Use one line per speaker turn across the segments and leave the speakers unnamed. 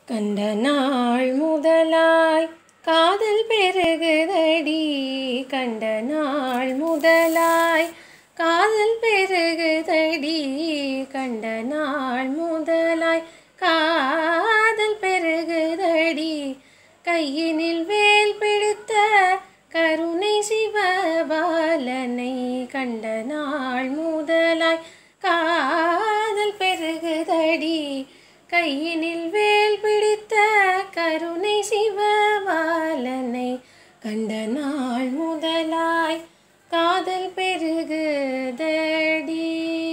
கண்ட நாள் முதலாய் காதல் பெருகுதடி கண்ட நாள் முதலாய் காதல் பெருகுதடி கண்ட நாள் முதலாய் காதல் பெருகுதடி கையினில் வேல் பிடித்த கருணை சிவபாலனை கண்ட நாள் முதலாய் காதல் பெருகுதடி கையினில் வேல் பிடித்த கருணை சிவபாலனை கண்ட நாள் முதலாய் காதல் பெருகுதடி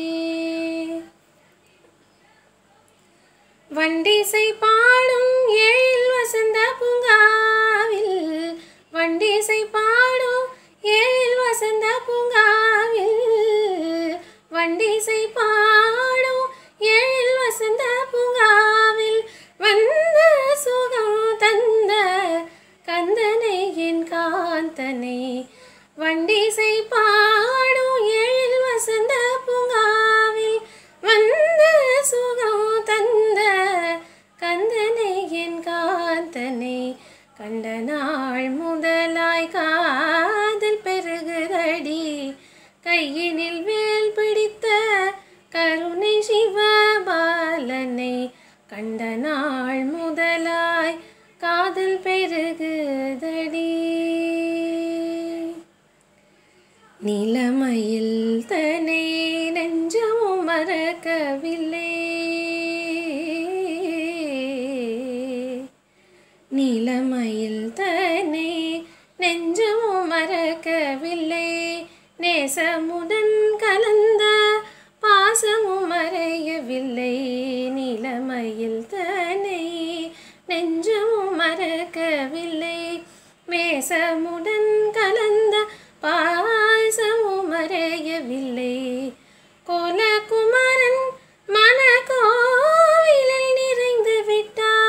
வண்டிசை பாடும் ஏழில் வசந்த பூங்காவில் வண்டிசை பாடும் ஏழில் வசந்த பூங்காவில் வண்டிசை பாடும் ஏழில் வசந்த பூங்காவில் வந்த சுகம் தந்த கந்தனை என் காந்தனை வண்டிசை பாடும் ஏழில் வசந்த பூங்காவில் வந்த சுகம் தந்த கந்தனை என் காந்தனை கண்ட நாள் முதலாய் காதல் பெருகுதடி கையினில் வேல் பிடித்த கருணை சிவபாலனை கண்ட நாள் முதலாய் காதல் பெருகுதடி நிலமையில் தனை நெஞ்சமும் மறக்கவில்லை நிலமையில் தனை நெஞ்சமும் மறக்கவில்லை நேசமுடன் கலந்த பாசமும் மறையவில்லை நிலமையில் தனை நெஞ்சமும் மறக்கவில்லை மேசமுடன் கலந்த பாசமும் மறையவில்லை கோலகுமரன் மனக்கோவிலில் நிறைந்து விட்டார்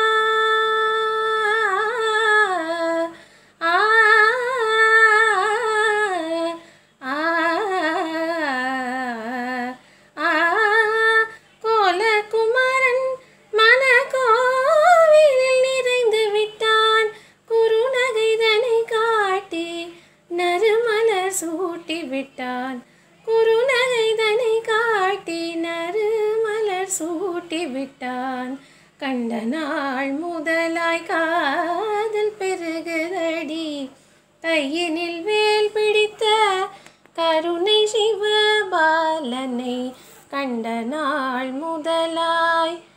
ஆ ஆ ஆ கோலகுமரன் மனக்கோவிலில் நிறைந்து விட்டான் குறுநகைதனை காட்டி நறுமலர் சூட்டி விட்டான் குறுநகைதனை காட்டி நறுமலர் சூட்டி விட்டான் கண்ட நாள் முதலாய் காதல் பெருகுதடி கையினில் வேல் பிடித்த கருணை சிவபாலனை கண்ட நாள் முதலாய்